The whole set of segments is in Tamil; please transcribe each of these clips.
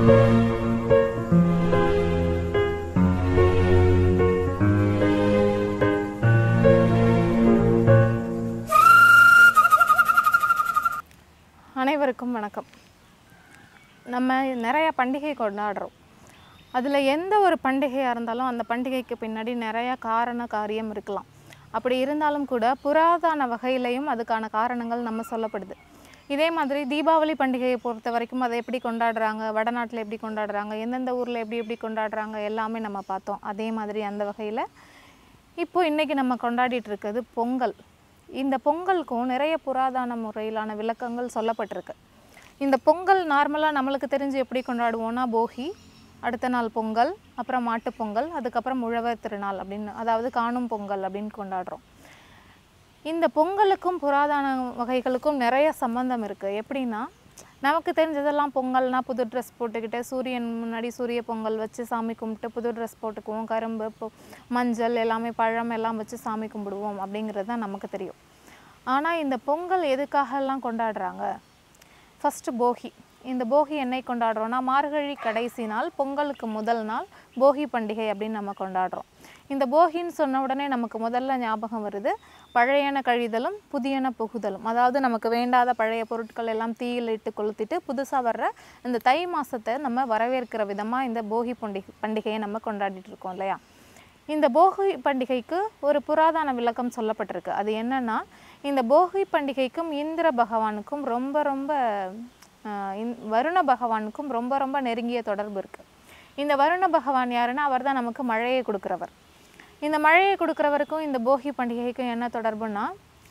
அனைவருக்கும் வணக்கம் நம்ம நிறைய பண்டிகை கொண்டாடுறோம் அதில் எந்த ஒரு பண்டிகையாக இருந்தாலும் அந்த பண்டிகைக்கு பின்னாடி நிறைய காரண காரியம் இருக்கலாம் அப்படி இருந்தாலும் கூட புராதன வகையிலையும் அதுக்கான காரணங்கள் நம்ம சொல்லப்படுது இதே மாதிரி தீபாவளி பண்டிகையை பொறுத்த வரைக்கும் அதை எப்படி கொண்டாடுறாங்க வடநாட்டில் எப்படி கொண்டாடுறாங்க எந்தெந்த ஊரில் எப்படி எப்படி கொண்டாடுறாங்க எல்லாமே நம்ம பார்த்தோம் அதே மாதிரி அந்த வகையில் இப்போ இன்றைக்கி நம்ம கொண்டாடிட்டு இருக்கிறது பொங்கல் இந்த பொங்கலுக்கும் நிறைய புராதன முறையிலான விளக்கங்கள் சொல்லப்பட்டிருக்கு இந்த பொங்கல் நார்மலாக நம்மளுக்கு தெரிஞ்சு எப்படி கொண்டாடுவோம்னா போகி அடுத்த நாள் பொங்கல் அப்புறம் மாட்டுப் பொங்கல் அதுக்கப்புறம் உழவர் திருநாள் அப்படின்னு அதாவது காணும் பொங்கல் அப்படின்னு கொண்டாடுறோம் இந்த பொங்கலுக்கும் புராதன வகைகளுக்கும் நிறைய சம்பந்தம் இருக்குது எப்படின்னா நமக்கு தெரிஞ்சதெல்லாம் பொங்கல்னா புது ட்ரெஸ் போட்டுக்கிட்டு சூரியன் முன்னாடி சூரிய பொங்கல் வச்சு சாமி கும்பிட்டு புது ட்ரெஸ் போட்டுக்குவோம் கரும்பு பொ- மஞ்சள் எல்லாமே பழம் எல்லாம் வச்சு சாமி கும்பிடுவோம் அப்படிங்கிறது தான் நமக்கு தெரியும் ஆனால் இந்த பொங்கல் எதுக்காகலாம் கொண்டாடுறாங்க ஃபஸ்ட்டு போகி இந்த போகி என்னை கொண்டாடுறோன்னா மார்கழி கடைசி நாள் பொங்கலுக்கு முதல் நாள் போகி பண்டிகை அப்படின்னு நம்ம கொண்டாடுறோம் இந்த போகின்னு சொன்ன உடனே நமக்கு முதல்ல ஞாபகம் வருது பழையன கழிதலும் புதியன புகுதலும் அதாவது நமக்கு வேண்டாத பழைய பொருட்கள் எல்லாம் தீயில் இட்டு கொளுத்திட்டு புதுசாக வர்ற இந்த தை மாதத்தை நம்ம வரவேற்கிற விதமாக இந்த போகி பண்டிகை பண்டிகையை நம்ம கொண்டாடிட்டு இருக்கோம் இல்லையா இந்த போகி பண்டிகைக்கு ஒரு புராதன விளக்கம் சொல்லப்பட்டிருக்கு அது என்னன்னா இந்த போகி பண்டிகைக்கும் இந்திர பகவானுக்கும் ரொம்ப ரொம்ப ஆஹ், இந்- வருண பகவானுக்கும் ரொம்ப ரொம்ப நெருங்கிய தொடர்பு இருக்குது இந்த வருண பகவான் யாருன்னா அவர் தான் நமக்கு மழையை கொடுக்குறவர் இந்த மழையை கொடுக்குறவருக்கும் இந்த போகி பண்டிகைக்கும் என்ன தொடர்புன்னா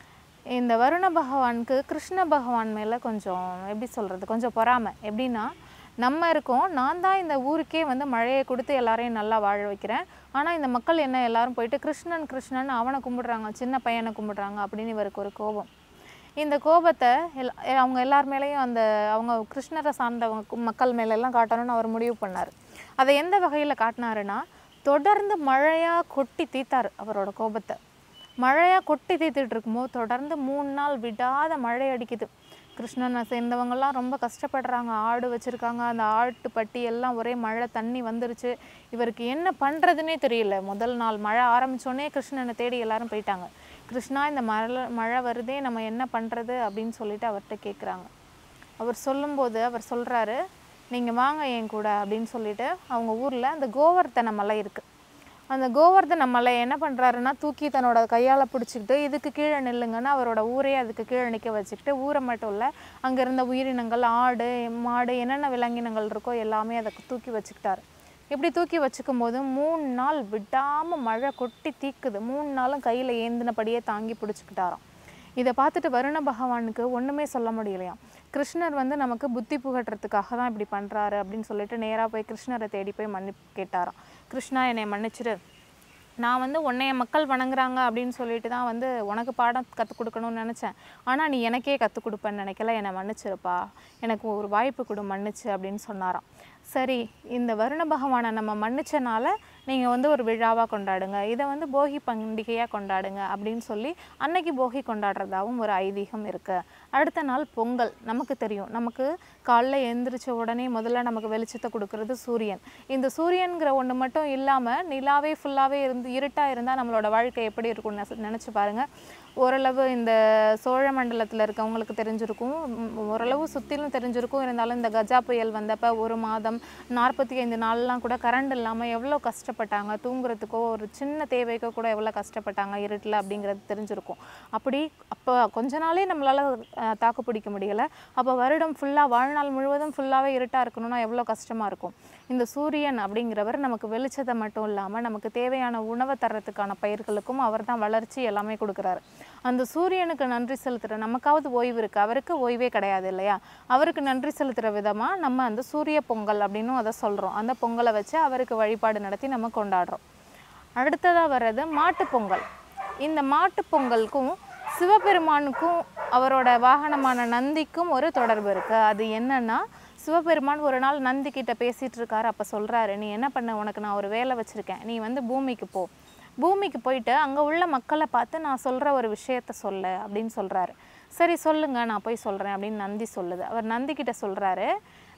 இந்த வருண பகவானுக்கு கிருஷ்ண பகவான் மேலே கொஞ்சம் எப்படி சொல்கிறது கொஞ்சம் பொறாமை எப்படின்னா நம்ம இருக்கோம் நான் தான் இந்த ஊருக்கே வந்து மழையை கொடுத்து எல்லாரையும் நல்லா வாழ வைக்கிறேன் ஆனால் இந்த மக்கள் என்ன எல்லாரும் போயிட்டு கிருஷ்ணன் கிருஷ்ணன் அவனை கும்பிடுறாங்க சின்ன பையனை கும்பிடுறாங்க அப்படின்னு இவருக்கு ஒரு கோபம் இந்த கோபத்தை எல் அவங்க எல்லார் மேலேயும் அந்த அவங்க கிருஷ்ணரை சார்ந்தவங்க கு- மக்கள் மேலெல்லாம் காட்டணும்னு அவர் முடிவு பண்ணார் அதை எந்த வகையில் காட்டினாருன்னா தொடர்ந்து மழையாக கொட்டி தீத்தார் அவரோட கோபத்தை மழையாக கொட்டி தீர்த்துட்டு இருக்கும்போது தொடர்ந்து மூணு நாள் விடாத மழை அடிக்குது கிருஷ்ணனை சேர்ந்தவங்கெல்லாம் ரொம்ப கஷ்டப்படுறாங்க ஆடு வச்சுருக்காங்க அந்த ஆட்டு பட்டி எல்லாம் ஒரே மழை தண்ணி வந்துருச்சு இவருக்கு என்ன பண்ணுறதுனே தெரியல முதல் நாள் மழை ஆரம்பிச்சோடனே கிருஷ்ணனை தேடி எல்லாரும் போயிட்டாங்க கிருஷ்ணா இந்த மழை மழை வருதே நம்ம என்ன பண்ணுறது அப்படின்னு சொல்லிட்டு அவர்கிட்ட கேட்குறாங்க அவர் சொல்லும்போது அவர் சொல்கிறாரு நீங்கள் வாங்க என் கூட அப்படின்னு சொல்லிட்டு அவங்க ஊரில் அந்த கோவர்த்தன மலை இருக்குது அந்த கோவர்தன மலை என்ன பண்ணுறாருன்னா தூக்கி தன்னோட கையால் பிடிச்சிக்கிட்டு இதுக்கு கீழே நில்லுங்கன்னு அவரோட ஊரே அதுக்கு கீழே நிற்க வச்சுக்கிட்டு ஊரை மட்டும் இல்லை அங்கே இருந்த உயிரினங்கள் ஆடு மாடு என்னென்ன விலங்கினங்கள் இருக்கோ எல்லாமே அதை தூக்கி வச்சுக்கிட்டாரு இப்படி தூக்கி வச்சுக்கும் போது மூணு நாள் விடாமல் மழை கொட்டி தீக்குது மூணு நாளும் கையில் ஏந்தினபடியே தாங்கி பிடிச்சிக்கிட்டாராம் இதை பார்த்துட்டு வருண பகவானுக்கு ஒன்றுமே சொல்ல முடியலையாம் கிருஷ்ணர் வந்து நமக்கு புத்தி புகட்டுறதுக்காக தான் இப்படி பண்ணுறாரு அப்படின்னு சொல்லிட்டு நேராக போய் கிருஷ்ணரை தேடி போய் மன்னிப்பு கேட்டாராம் கிருஷ்ணா என்னை மன்னிச்சிடு நான் வந்து உன்னைய மக்கள் வணங்குறாங்க அப்படின்னு சொல்லிட்டு தான் வந்து உனக்கு பாடம் கற்றுக் கொடுக்கணும்னு நினச்சேன் ஆனால் நீ எனக்கே கற்றுக் கொடுப்பேன்னு நினைக்கல என்னை மன்னிச்சிருப்பா எனக்கு ஒரு வாய்ப்பு கொடு மன்னிச்சு அப்படின்னு சொன்னாராம் சரி இந்த வருண பகவானை நம்ம மன்னிச்சனால நீங்கள் வந்து ஒரு விழாவாக கொண்டாடுங்க இதை வந்து போகி பண்டிகையாக கொண்டாடுங்க அப்படின்னு சொல்லி அன்னைக்கு போகி கொண்டாடுறதாவும் ஒரு ஐதீகம் இருக்குது அடுத்த நாள் பொங்கல் நமக்கு தெரியும் நமக்கு காலைல எழுந்திரிச்ச உடனே முதல்ல நமக்கு வெளிச்சத்தை கொடுக்கறது சூரியன் இந்த சூரியன்கிற ஒன்று மட்டும் இல்லாமல் நிலாவே ஃபுல்லாகவே இருந்து இருட்டாக இருந்தால் நம்மளோட வாழ்க்கை எப்படி இருக்கும்னு நினச்சி பாருங்கள் ஓரளவு இந்த சோழ மண்டலத்தில் இருக்கவங்களுக்கு தெரிஞ்சிருக்கும் ம், ஓரளவு சுற்றிலும் தெரிஞ்சிருக்கும் இருந்தாலும் இந்த கஜா புயல் வந்தப்போ ஒரு மாதம் நாற்பத்தி ஐந்து நாள்லாம் கூட கரண்ட் இல்லாமல் எவ்வளோ கஷ்டப்பட்டாங்க தூங்குறதுக்கோ ஒரு சின்ன தேவைக்கோ கூட எவ்வளோ கஷ்டப்பட்டாங்க இருட்டில் அப்படிங்கிறது தெரிஞ்சிருக்கும் அப்படி அப்போ கொஞ்ச நாளே நம்மளால் தாக்கு பிடிக்க முடியலை அப்போ வருடம் ஃபுல்லாக வாழ்நாள் முழுவதும் ஃபுல்லாகவே இருட்டாக இருக்கணும்னா எவ்வளோ கஷ்டமாக இருக்கும் இந்த சூரியன் அப்படிங்கிறவர் நமக்கு வெளிச்சத்தை மட்டும் இல்லாமல் நமக்கு தேவையான உணவை தர்றதுக்கான பயிர்களுக்கும் அவர் தான் வளர்ச்சி எல்லாமே கொடுக்குறாரு அந்த சூரியனுக்கு நன்றி செலுத்துகிற நமக்காவது ஓய்வு இருக்குது அவருக்கு ஓய்வே கிடையாது இல்லையா அவருக்கு நன்றி செலுத்துகிற விதமாக நம்ம அந்த சூரிய பொங்கல் அப்படின்னும் அதை சொல்கிறோம் அந்த பொங்கலை வச்சு அவருக்கு வழிபாடு நடத்தி நம்ம கொண்டாடுறோம் அடுத்ததாக வர்றது மாட்டுப் பொங்கல் இந்த மாட்டுப் பொங்கலுக்கும் சிவபெருமானுக்கும் அவரோட வாகனமான நந்திக்கும் ஒரு தொடர்பு இருக்குது அது என்னன்னா சிவபெருமான் ஒரு நாள் நந்தி கிட்ட பேசிட்டு இருக்காரு அப்போ சொல்றாரு நீ என்ன பண்ண உனக்கு நான் ஒரு வேலை வச்சிருக்கேன் நீ வந்து பூமிக்கு போ பூமிக்கு போயிட்டு அங்கே உள்ள மக்களை பார்த்து நான் சொல்கிற ஒரு விஷயத்த சொல்லு அப்படின்னு சொல்கிறாரு சரி சொல்லுங்க நான் போய் சொல்கிறேன் அப்படின்னு நந்தி சொல்லுது அவர் நந்தி கிட்ட சொல்கிறாரு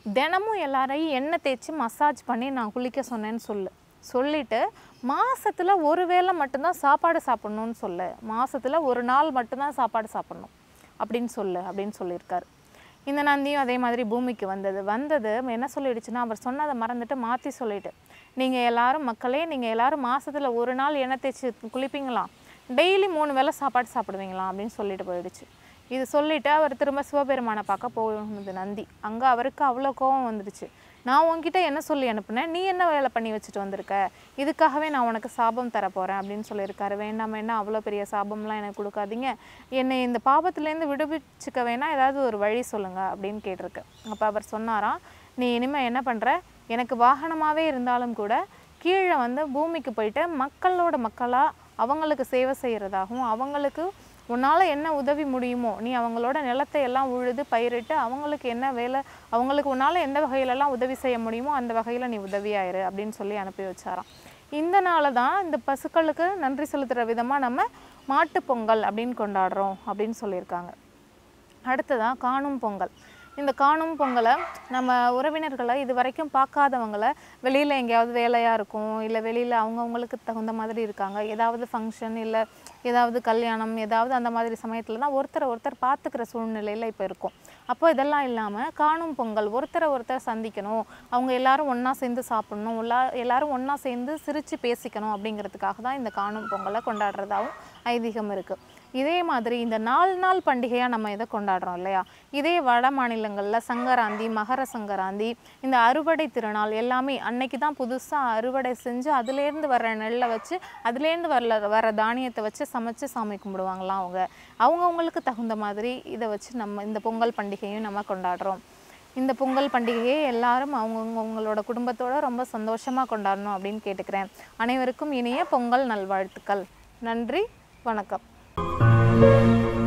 தினமும் எல்லாரையும் எண்ணெய் தேய்ச்சி மசாஜ் பண்ணி நான் குளிக்க சொன்னேன்னு சொல்லு சொல்லிட்டு மாசத்துல ஒரு வேளை மட்டும்தான் சாப்பாடு சாப்பிடணும்னு சொல்லு மாசத்துல ஒரு நாள் மட்டும்தான் சாப்பாடு சாப்பிடணும் அப்படின்னு சொல்லு அப்படின்னு சொல்லியிருக்காரு இந்த நந்தியும் அதே மாதிரி பூமிக்கு வந்தது வந்தது என்ன சொல்லிடுச்சுன்னா அவர் சொன்னதை மறந்துட்டு மாற்றி சொல்லிட்டு நீங்கள் எல்லாரும் மக்களே நீங்கள் எல்லாரும் மாசத்துல ஒரு நாள் எண்ணெய் தேய்ச்சி குளிப்பீங்களா டெய்லி மூணு வேளை சாப்பாடு சாப்பிடுவீங்களா அப்படின்னு சொல்லிட்டு போயிடுச்சு இது சொல்லிட்டு அவர் திரும்ப சிவபெருமானை பார்க்க போகுது நந்தி அங்கே அவருக்கு அவ்வளோ கோவம் வந்துடுச்சு நான் உன்கிட்ட என்ன சொல்லி அனுப்புனேன் நீ என்ன வேலை பண்ணி வச்சுட்டு வந்திருக்க இதுக்காகவே நான் உனக்கு சாபம் தர போகிறேன் அப்படின்னு சொல்லியிருக்காரு வேண்டாம் வேண்டாம் அவ்வளோ பெரிய சாபம்லாம் எனக்கு கொடுக்காதீங்க என்னை இந்த பாவத்துலேருந்து விடுவிச்சுக்க வேணா ஏதாவது ஒரு வழி சொல்லுங்க அப்படின்னு கேட்டிருக்கு அப்போ அவர் சொன்னாராம் நீ இனிமேல் என்ன பண்ணுற எனக்கு வாகனமாகவே இருந்தாலும் கூட கீழே வந்து பூமிக்கு போயிட்டு மக்களோட மக்களாக அவங்களுக்கு சேவை செய்கிறதாகவும் அவங்களுக்கு உன்னால் என்ன உதவி முடியுமோ நீ அவங்களோட நிலத்தை எல்லாம் உழுது பயிரிட்டு அவங்களுக்கு என்ன வேலை அவங்களுக்கு உன்னால் எந்த வகையிலலாம் உதவி செய்ய முடியுமோ அந்த வகையில் நீ உதவியாயிரு அப்படின்னு சொல்லி அனுப்பி வச்சாராம் இந்த நாளை தான் இந்த பசுக்களுக்கு நன்றி செலுத்துகிற விதமாக நம்ம மாட்டுப் பொங்கல் அப்படின்னு கொண்டாடுறோம் அப்படின்னு சொல்லியிருக்காங்க அடுத்ததான் காணும் பொங்கல் இந்த காணும் பொங்கலை நம்ம உறவினர்களை இது வரைக்கும் பார்க்காதவங்கள வெளியில் எங்கேயாவது வேலையாக இருக்கும் இல்லை வெளியில் அவங்கவுங்களுக்கு தகுந்த மாதிரி இருக்காங்க ஏதாவது ஃபங்க்ஷன் இல்லை ஏதாவது கல்யாணம் ஏதாவது அந்த மாதிரி சமயத்தில் தான் ஒருத்தரை ஒருத்தர் பார்த்துக்கிற சூழ்நிலையில் இப்போ இருக்கும் அப்போ இதெல்லாம் இல்லாமல் காணும் பொங்கல் ஒருத்தரை ஒருத்தர் சந்திக்கணும் அவங்க எல்லாரும் ஒன்றா சேர்ந்து சாப்பிடணும் எல்லா எல்லாரும் ஒன்றா சேர்ந்து சிரித்து பேசிக்கணும் அப்படிங்கிறதுக்காக தான் இந்த காணும் பொங்கலை கொண்டாடுறதாகவும் ஐதீகம் இருக்குது இதே மாதிரி இந்த நாலு நாள் பண்டிகையாக நம்ம இதை கொண்டாடுறோம் இல்லையா இதே வட மாநிலங்களில் சங்கராந்தி மகர சங்கராந்தி இந்த அறுவடை திருநாள் எல்லாமே அன்னைக்கு தான் புதுசாக அறுவடை செஞ்சு அதுலேருந்து வர நெல்லை வச்சு அதுலேருந்து வரல வர தானியத்தை வச்சு சமைச்சு சாமி கும்பிடுவாங்களாம் அவங்க அவங்கவுங்களுக்கு தகுந்த மாதிரி இதை வச்சு நம்ம இந்த பொங்கல் பண்டிகையும் நம்ம கொண்டாடுறோம் இந்த பொங்கல் பண்டிகையை எல்லாரும் அவங்கவுங்க அவங்களோட குடும்பத்தோட ரொம்ப சந்தோஷமாக கொண்டாடணும் அப்படின்னு கேட்டுக்கிறேன் அனைவருக்கும் இனிய பொங்கல் நல்வாழ்த்துக்கள் நன்றி வணக்கம்